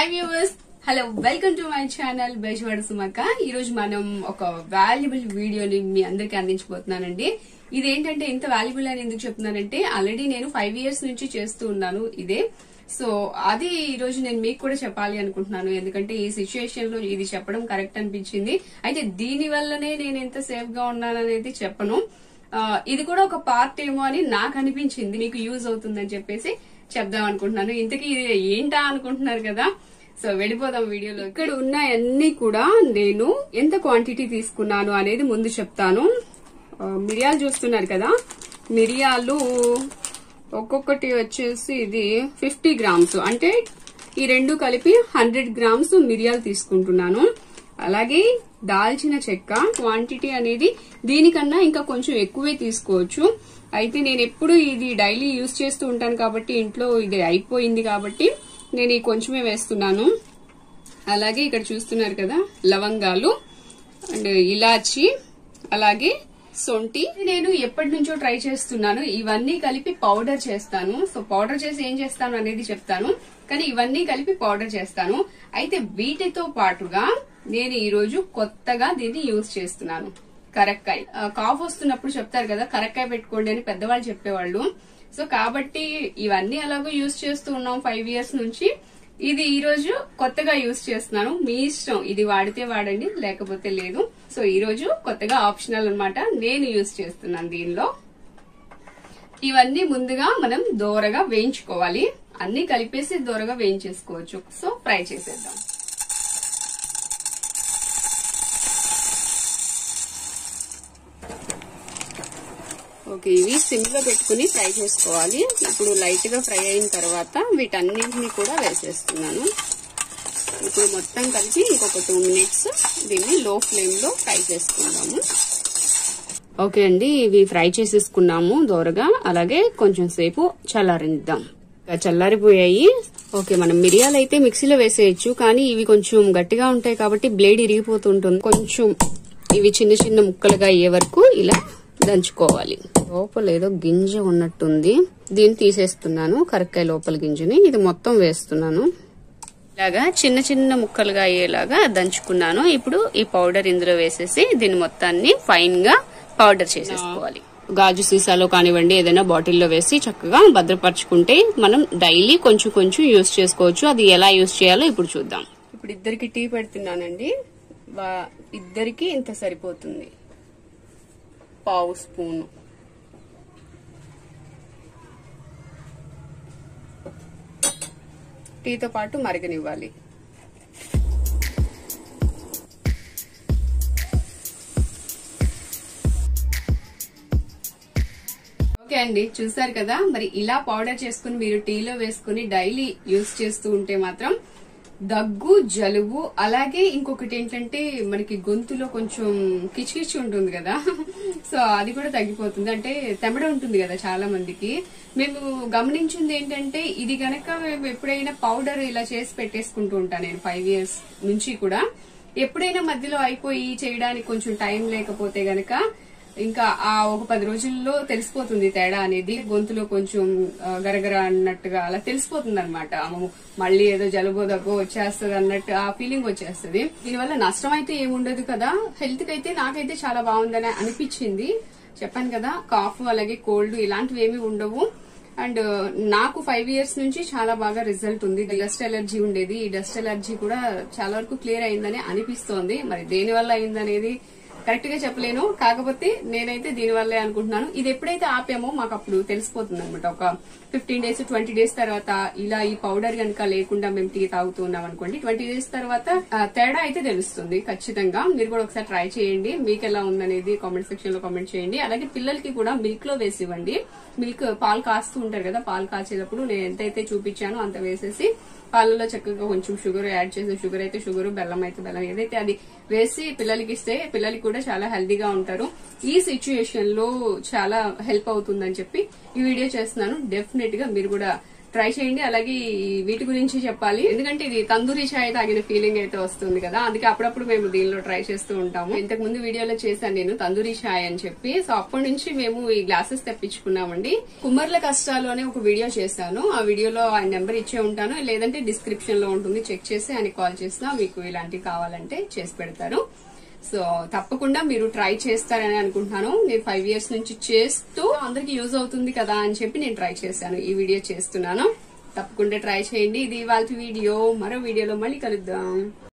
viewers hello welcome to my channel Bezawada Sumakka ఈ రోజు మనం ఒక వాల్యుబుల్ వీడియోని మీ అందరికి అందించబోతున్నానండి ఇదేంటంటే ఇంత వాల్యుబుల్ అని ఎందుకు చెప్తున్నానంటే ఆల్రెడీ నేను ఫైవ్ ఇయర్స్ నుంచి చేస్తూ ఉన్నాను ఇదే సో అది ఈ రోజు నేను మీకు కూడా చెప్పాలి అనుకుంటున్నాను ఎందుకంటే ఈ సిచ్యుయేషన్ లో ఇది చెప్పడం కరెక్ట్ అనిపించింది అయితే దీని వల్లనే నేను ఎంత సేఫ్ గా ఉన్నాను అనేది చెప్పను ఆ, ఇది కూడా ఒక పార్ట్ ఏమో అని నాకు అనిపించింది మీకు యూజ్ అవుతుందని చెప్పేసి చెప్దాం అనుకుంటున్నాను ఇంతకీ ఇది ఏంటా అనుకుంటున్నారు కదా సో వెళ్ళిపోదాం వీడియోలో ఇక్కడ ఉన్న అన్ని కూడా నేను ఎంత క్వాంటిటీ తీసుకున్నాను అనేది ముందు చెప్తాను ఆ, మిరియాలు చూస్తున్నారు కదా మిరియాలు ఒక్కొక్కటి వచ్చేసి ఇది ఫిఫ్టీ గ్రామ్స్ అంటే ఈ రెండు కలిపి హండ్రెడ్ గ్రామ్స్ మిరియాలు తీసుకుంటున్నాను అలాగే దాల్చిన చెక్క క్వాంటిటీ అనేది దీనికన్నా ఇంకా కొంచెం ఎక్కువే తీసుకోవచ్చు అయితే నేను ఎప్పుడు ఇది డైలీ యూజ్ చేస్తూ ఉంటాను కాబట్టి ఇంట్లో ఇది అయిపోయింది కాబట్టి నేను ఈ కొంచెమే వేస్తున్నాను అలాగే ఇక్కడ చూస్తున్నారు కదా లవంగాలు అండ్ ఇలాచి అలాగే సొంటి నేను ఎప్పటి నుంచో ట్రై చేస్తున్నాను ఇవన్నీ కలిపి పౌడర్ చేస్తాను సో పౌడర్ చేసి ఏం చేస్తాను అనేది చెప్తాను కానీ ఇవన్నీ కలిపి పౌడర్ చేస్తాను అయితే వీటితో పాటుగా నేను ఈ రోజు కొత్తగా దీన్ని యూజ్ చేస్తున్నాను కరక్కాయ ఆ, కాఫ్ వస్తున్నప్పుడు చెప్తారు కదా కరక్కాయ పెట్టుకోండి అని పెద్దవాళ్ళు చెప్పేవాళ్ళు సో కాబట్టి ఇవన్నీ అలాగో యూజ్ చేస్తూ ఉన్నాం ఫైవ్ ఇయర్స్ నుంచి ఇది ఈ రోజు కొత్తగా యూజ్ చేస్తున్నాను మీ ఇష్టం ఇది వాడితే వాడండి లేకపోతే లేదు సో ఈ రోజు కొత్తగా ఆప్షనల్ అన్నమాట నేను యూజ్ చేస్తున్నాను దీనిలో ఇవన్నీ ముందుగా మనం దోరగా వేయించుకోవాలి అన్ని కలిపేసి దోరగా వేయించేసుకోవచ్చు సో ఫ్రై చేసేద్దాం ఓకే ఇవి సిమ్ లో పెట్టుకుని ఫ్రై చేసుకోవాలి ఇప్పుడు లైట్ గా ఫ్రై అయిన తర్వాత వీటన్నింటినీ కూడా వేసేస్తున్నాను ఇప్పుడు మొత్తం కలిపి ఇంకొక టూ మినిట్స్ దీన్ని లో ఫ్లేమ్ లో ఫ్రై చేసుకుందాము ఓకే అండి ఇవి ఫ్రై చేసేసుకున్నాము దోరగా అలాగే కొంచెం సేపు చల్లారిద్దాం ఇంకా చల్లారిపోయాయి ఓకే మనం మిరియాలు అయితే మిక్సీలో వేసేయచ్చు కానీ ఇవి కొంచెం గట్టిగా ఉంటాయి కాబట్టి బ్లేడ్ ఇరిగిపోతుంటుంది కొంచెం ఇవి చిన్న చిన్న ముక్కలుగా అయ్యే వరకు ఇలా దంచుకోవాలి లోపల ఏదో గింజ ఉన్నట్టుంది దీన్ని తీసేస్తున్నాను కరక్కాయ లోపల గింజని ఇది మొత్తం వేస్తున్నాను ఇలాగా చిన్న చిన్న ముక్కలుగా అయ్యేలాగా దంచుకున్నాను ఇప్పుడు ఈ పౌడర్ ఇందులో వేసేసి దీని మొత్తాన్ని ఫైన్ గా పౌడర్ చేసేసుకోవాలి గాజు సీసాలో కానివ్వండి ఏదైనా బాటిల్లో వేసి చక్కగా భద్రపరచుకుంటే మనం డైలీ కొంచెం కొంచెం యూస్ చేసుకోవచ్చు అది ఎలా యూస్ చేయాలో ఇప్పుడు చూద్దాం ఇప్పుడు ఇద్దరికి టీ పెడుతున్నానండి వా- ఇద్దరికి ఇంత సరిపోతుంది పావు స్పూను టీతో పాటు మరగనివ్వాలి ఓకే అండి చూసారు కదా మరి ఇలా పౌడర్ చేసుకుని మీరు టీలో వేసుకుని డైలీ యూస్ చేస్తూ ఉంటే మాత్రం దగ్గు జలుబు అలాగే ఇంకొకటి ఏంటంటే మనకి గొంతులో కొంచెం కిచికిచి ఉంటుంది కదా సో అది కూడా తగ్గిపోతుంది అంటే తెమడ ఉంటుంది కదా చాలా మందికి మేము గమనించింది ఏంటంటే ఇది గనక మేము ఎప్పుడైనా పౌడర్ ఇలా చేసి పెట్టేసుకుంటూ ఉంటాను నేను ఫైవ్ ఇయర్స్ నుంచి కూడా ఎప్పుడైనా మధ్యలో అయిపోయి చేయడానికి కొంచెం టైం లేకపోతే గనక ఇంకా ఆ ఒక పది రోజుల్లో తెలిసిపోతుంది తేడా అనేది గొంతులో కొంచెం ఆ, గరగర అన్నట్టుగా అలా తెలిసిపోతుంది అనమాట మళ్ళీ ఏదో జలుబు దగ్గు వచ్చేస్తుంది అన్నట్టు ఆ ఫీలింగ్ వచ్చేస్తుంది దీనివల్ల నష్టం అయితే ఏముండదు కదా హెల్త్ కి అయితే నాకైతే చాలా బాగుందని అనిపించింది చెప్పాను కదా కాఫ్ అలాగే కోల్డ్ ఇలాంటివి ఏమీ ఉండవు అండ్ నాకు ఫైవ్ ఇయర్స్ నుంచి చాలా బాగా రిజల్ట్ ఉంది డస్ట్ ఎలర్జీ ఉండేది ఈ డస్ట్ ఎలర్జీ కూడా చాలా వరకు క్లియర్ అయిందని అనిపిస్తోంది మరి దేని వల్ల అయిందనేది కరెక్ట్ గా చెప్పలేను కాకపోతే నేనైతే దీని వల్లే అనుకుంటున్నాను ఇది ఎప్పుడైతే ఆపామో మాకు అప్పుడు తెలిసిపోతుంది అనమాట ఒక ఫిఫ్టీన్ డేస్ ట్వంటీ డేస్ తర్వాత ఇలా ఈ పౌడర్ కనుక లేకుండా మేము టీ తాగుతూ ఉన్నాం అనుకోండి ట్వంటీ డేస్ తర్వాత ఆ, తేడా అయితే తెలుస్తుంది ఖచ్చితంగా మీరు కూడా ఒకసారి ట్రై చేయండి మీకు ఎలా ఉందనేది కామెంట్ సెక్షన్ లో కామెంట్ చేయండి అలాగే పిల్లలకి కూడా మిల్క్ లో వేసి ఇవ్వండి మిల్క్ పాలు కాస్తూ ఉంటారు కదా పాలు కాచేటప్పుడు నేను ఎంతైతే చూపించానో అంత వేసేసి పాలలో చక్కగా కొంచెం షుగర్ యాడ్ చేసి షుగర్ అయితే షుగర్ బెల్లం అయితే బెల్లం ఏదైతే అది వేసి పిల్లలకి ఇస్తే పిల్లలకి కూడా చాలా హెల్దీగా ఉంటారు ఈ సిచ్యుయేషన్ లో చాలా హెల్ప్ అవుతుందని చెప్పి ఈ వీడియో చేస్తున్నాను డెఫినెట్ గా మీరు కూడా ట్రై చేయండి అలాగే ఈ వీటి గురించి చెప్పాలి ఎందుకంటే ఇది తందూరి చాయ్ తాగిన ఫీలింగ్ అయితే వస్తుంది కదా అందుకే అప్పుడప్పుడు మేము దీనిలో ట్రై చేస్తూ ఉంటాము ఇంతకు ముందు వీడియోలో చేశాను నేను తందూరి చాయ్ అని చెప్పి సో అప్పటి నుంచి మేము ఈ గ్లాసెస్ తెప్పించుకున్నామండి కుమ్మర్ల కష్టాలు అనే ఒక వీడియో చేశాను ఆ వీడియోలో ఆయన నెంబర్ ఇచ్చే ఉంటాను లేదంటే డిస్క్రిప్షన్ లో ఉంటుంది చెక్ చేసి ఆయన కాల్ చేసినా మీకు ఇలాంటివి కావాలంటే చేసి పెడతారు సో తప్పకుండా మీరు ట్రై చేస్తారని అనుకుంటున్నాను నేను ఫైవ్ ఇయర్స్ నుంచి చేస్తూ అందరికి యూజ్ అవుతుంది కదా అని చెప్పి నేను ట్రై చేశాను ఈ వీడియో చేస్తున్నాను తప్పకుండా ట్రై చేయండి ఇది వాళ్ళ వీడియో మరో వీడియోలో మళ్ళీ కలుద్దాం